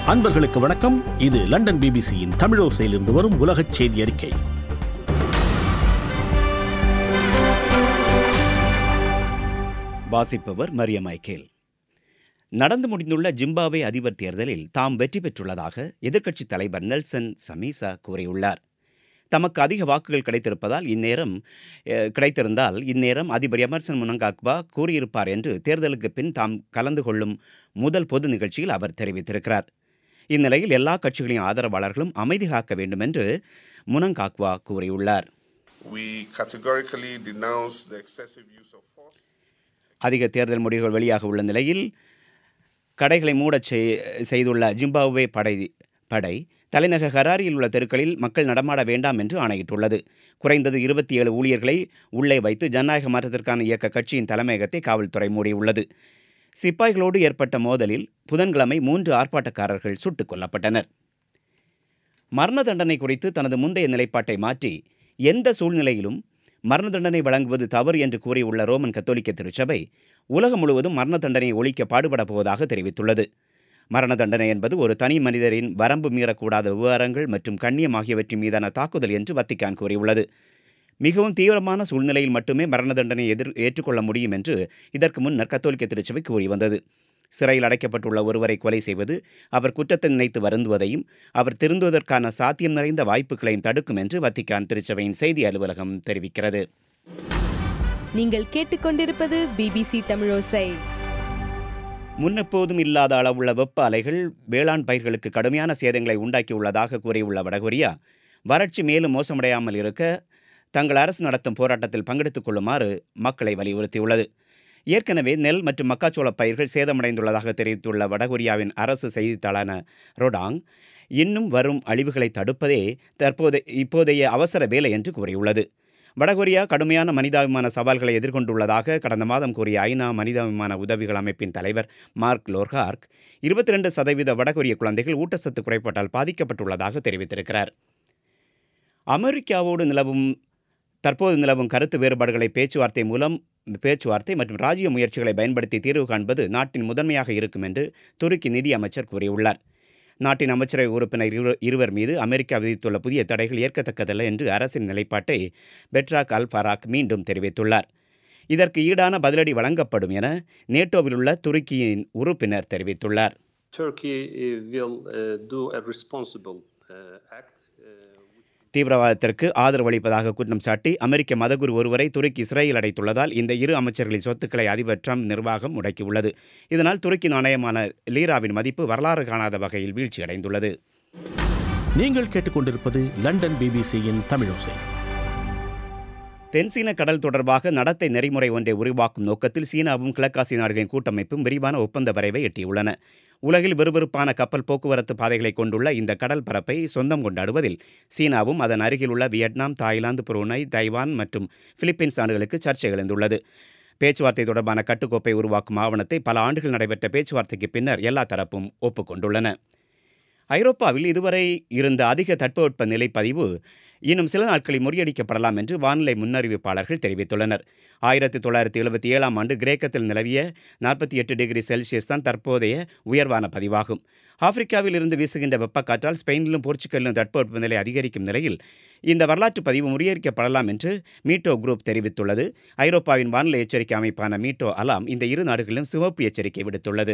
அன்பர்களுக்கு வணக்கம் இது லண்டன் பிபிசியின் தமிழோசையிலிருந்து வரும் உலகச் செய்தி அறிக்கை வாசிப்பவர் மரிய மைக்கேல் நடந்து முடிந்துள்ள ஜிம்பாப்வே அதிபர் தேர்தலில் தாம் வெற்றி பெற்றுள்ளதாக எதிர்க்கட்சித் தலைவர் நெல்சன் சமீசா கூறியுள்ளார் தமக்கு அதிக வாக்குகள் கிடைத்திருப்பதால் இந்நேரம் அஹ், கிடைத்திருந்தால் இந்நேரம் அதிபர் எமர்சன் முனங்காக்பா கூறியிருப்பார் என்று தேர்தலுக்கு பின் தாம் கலந்து கொள்ளும் முதல் பொது நிகழ்ச்சியில் அவர் தெரிவித்திருக்கிறார் இந்நிலையில் எல்லா கட்சிகளின் ஆதரவாளர்களும் அமைதி காக்க வேண்டும் என்று முனங்காக்வா கூறியுள்ளார் We categorically denounce the excessive use of force. அதிக தேர்தல் முடிவுகள் வெளியாக உள்ள நிலையில் கடைகளை மூடச் செய்- செய்துள்ள ஜிம்பாப்வே படை படை தலைநகர் ஹராரியில் உள்ள தெருக்களில் மக்கள் நடமாட வேண்டாம் என்று ஆணையிட்டுள்ளது குறைந்தது இருபத்தி ஏழு ஊழியர்களை உள்ளே வைத்து ஜனநாயக மாற்றத்திற்கான இயக்க கட்சியின் தலைமையகத்தை காவல்துறை மூடியுள்ளது சிப்பாய்களோடு ஏற்பட்ட மோதலில் புதன்கிழமை மூன்று ஆர்ப்பாட்டக்காரர்கள் சுட்டுக் கொல்லப்பட்டனர் மரண தண்டனை குறித்து தனது முந்தைய நிலைப்பாட்டை மாற்றி எந்த சூழ்நிலையிலும் மரண தண்டனை வழங்குவது தவறு என்று கூறியுள்ள ரோமன் கத்தோலிக்க திருச்சபை உலகம் முழுவதும் மரண தண்டனையை ஒழிக்க பாடுபட போவதாக தெரிவித்துள்ளது மரண தண்டனை என்பது ஒரு தனி மனிதரின் வரம்பு மீறக்கூடாத விவகாரங்கள் மற்றும் கண்ணியம் ஆகியவற்றின் மீதான தாக்குதல் என்று வத்திக்கான் கூறியுள்ளது மிகவும் தீவிரமான சூழ்நிலையில் மட்டுமே மரண தண்டனை எதிர் ஏற்றுக்கொள்ள முடியும் என்று இதற்கு முன்னர் கத்தோலிக்க திருச்சபை கூறி வந்தது சிறையில் அடைக்கப்பட்டுள்ள ஒருவரை கொலை செய்வது அவர் குற்றத்தை நினைத்து வருந்துவதையும் அவர் திருந்துவதற்கான சாத்தியம் நிறைந்த வாய்ப்புகளையும் தடுக்கும் என்று வத்திக்கான் திருச்சபையின் செய்தி அலுவலகம் தெரிவிக்கிறது நீங்கள் கேட்டுக்கொண்டிருப்பது பிபிசி தமிழோசை முன்னெப்போதும் இல்லாத அளவுள்ள வெப்ப அலைகள் வேளாண் பயிர்களுக்கு கடுமையான சேதங்களை உண்டாக்கியுள்ளதாக கூறியுள்ள வடகொரியா வறட்சி மேலும் மோசமடையாமல் இருக்க தங்கள் அரசு நடத்தும் போராட்டத்தில் பங்கெடுத்துக் கொள்ளுமாறு மக்களை வலியுறுத்தியுள்ளது ஏற்கனவே நெல் மற்றும் மக்காச்சோள பயிர்கள் சேதமடைந்துள்ளதாக தெரிவித்துள்ள வடகொரியாவின் அரசு செய்தித்தாளான ரொடாங் இன்னும் வரும் அழிவுகளை தடுப்பதே தற்போது இப்போதைய அவசர வேலை என்று கூறியுள்ளது வடகொரியா கடுமையான மனிதாபிமான சவால்களை எதிர்கொண்டுள்ளதாக கடந்த மாதம் கூறிய ஐநா மனிதாபிமான உதவிகள் அமைப்பின் தலைவர் மார்க் லோர்ஹார்க் இருபத்தி ரெண்டு சதவீத வடகொரிய குழந்தைகள் ஊட்டச்சத்து குறைபாட்டால் பாதிக்கப்பட்டுள்ளதாக தெரிவித்திருக்கிறார் அமெரிக்காவோடு நிலவும் தற்போது நிலவும் கருத்து வேறுபாடுகளை பேச்சுவார்த்தை மூலம் பேச்சுவார்த்தை மற்றும் ராஜ்ய முயற்சிகளை பயன்படுத்தி தீர்வு காண்பது நாட்டின் முதன்மையாக இருக்கும் என்று துருக்கி நிதி அமைச்சர் கூறியுள்ளார் நாட்டின் அமைச்சரவை உறுப்பினர் இரு- இருவர் மீது அமெரிக்கா விதித்துள்ள புதிய தடைகள் ஏற்கத்தக்கதல்ல என்று அரசின் நிலைப்பாட்டை பெட்ராக் அல் ஃபராக் மீண்டும் தெரிவித்துள்ளார் இதற்கு ஈடான பதிலடி வழங்கப்படும் என நேட்டோவில் உள்ள துருக்கியின் உறுப்பினர் தெரிவித்துள்ளார் Turkey uh, will uh, do a responsible uh, act. Uh, தீவிரவாதத்திற்கு ஆதரவு அளிப்பதாக குற்றம் சாட்டி அமெரிக்க மதகுரு ஒருவரை துருக்கி சிறையில் அடைத்துள்ளதால் இந்த இரு அமைச்சர்களின் சொத்துக்களை அதிபர் ட்ரம்ப் நிர்வாகம் முடக்கியுள்ளது இதனால் துருக்கி நாணயமான லீராவின் மதிப்பு வரலாறு காணாத வகையில் வீழ்ச்சியடைந்துள்ளது நீங்கள் கேட்டுக்கொண்டிருப்பது லண்டன் பிபிசியின் தமிழோசை தென்சீன கடல் தொடர்பாக நடத்தை நெறிமுறை ஒன்றை உருவாக்கும் நோக்கத்தில் சீனாவும் கிழக்காசிய நாடுகளின் கூட்டமைப்பும் விரிவான ஒப்பந்த வரைவை எட்டியுள்ளன உலகில் விறுவிறுப்பான கப்பல் போக்குவரத்து பாதைகளை கொண்டுள்ள இந்த கடல் பரப்பை சொந்தம் கொண்டாடுவதில் சீனாவும் அதன் அருகில் உள்ள வியட்நாம் தாய்லாந்து புரூனை தைவான் மற்றும் பிலிப்பீன்ஸ் நாடுகளுக்கு சர்ச்சை எழுந்துள்ளது பேச்சுவார்த்தை தொடர்பான கட்டுக்கோப்பை உருவாக்கும் ஆவணத்தை பல ஆண்டுகள் நடைபெற்ற பேச்சுவார்த்தைக்கு பின்னர் எல்லா தரப்பும் ஒப்புக்கொண்டுள்ளன ஐரோப்பாவில் இதுவரை இருந்த அதிக தட்பவெட்ப நிலை பதிவு இன்னும் சில நாட்களில் முறியடிக்கப்படலாம் என்று வானிலை முன்னறிவிப்பாளர்கள் தெரிவித்துள்ளனர் ஆயிரத்தி தொள்ளாயிரத்தி எழுபத்தி ஏழாம் ஆண்டு கிரேக்கத்தில் நிலவிய நாற்பத்தி எட்டு டிகிரி செல்சியஸ் தான் தற்போதைய உயர்வான பதிவாகும் ஆப்பிரிக்காவில் இருந்து வீசுகின்ற வெப்பக்காற்றால் ஸ்பெயினிலும் போர்ச்சுகலிலும் தட்பவெட்ப நிலை அதிகரிக்கும் நிலையில் இந்த வரலாற்று பதிவு முறியடிக்கப்படலாம் என்று மீட்டோ குரூப் தெரிவித்துள்ளது ஐரோப்பாவின் வானிலை எச்சரிக்கை அமைப்பான மீட்டோ அலாம் இந்த இரு நாடுகளிலும் சிவப்பு எச்சரிக்கை விடுத்துள்ளது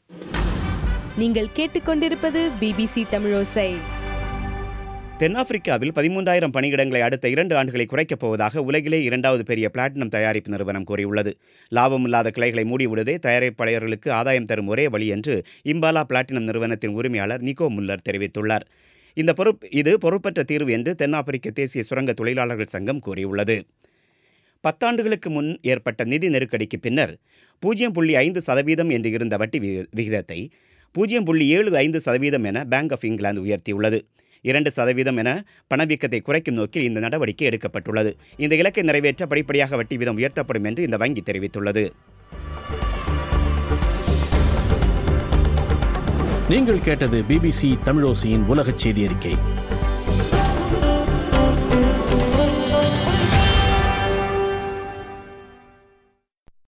நீங்கள் கேட்டுக்கொண்டிருப்பது பிபிசி தமிழோசை தென்னாப்பிரிக்காவில் பதிமூன்றாயிரம் பணியிடங்களை அடுத்த இரண்டு ஆண்டுகளை குறைக்கப் போவதாக உலகிலே இரண்டாவது பெரிய பிளாட்டினம் தயாரிப்பு நிறுவனம் கூறியுள்ளது லாபமில்லாத கிளைகளை மூடிவிடுவதே தயாரிப்பாளர்களுக்கு ஆதாயம் தரும் ஒரே வழி என்று இம்பாலா பிளாட்டினம் நிறுவனத்தின் உரிமையாளர் நிக்கோ முல்லர் தெரிவித்துள்ளார் இந்த பொறுப் இது பொறுப்பற்ற தீர்வு என்று தென்னாப்பிரிக்க தேசிய சுரங்க தொழிலாளர்கள் சங்கம் கூறியுள்ளது பத்தாண்டுகளுக்கு முன் ஏற்பட்ட நிதி நெருக்கடிக்கு பின்னர் பூஜ்ஜியம் புள்ளி ஐந்து சதவீதம் என்று இருந்த வட்டி விகி- விகிதத்தை பூஜ்ஜியம் புள்ளி ஏழு ஐந்து சதவீதம் என பேங்க் ஆஃப் இங்கிலாந்து உயர்த்தியுள்ளது இரண்டு சதவீதம் என பணவீக்கத்தை குறைக்கும் நோக்கில் இந்த நடவடிக்கை எடுக்கப்பட்டுள்ளது இந்த இலக்கை நிறைவேற்ற படிப்படியாக வட்டி வீதம் உயர்த்தப்படும் என்று இந்த வங்கி தெரிவித்துள்ளது நீங்கள் கேட்டது பிபிசி தமிழோசையின் உலகச் செய்தி அறிக்கை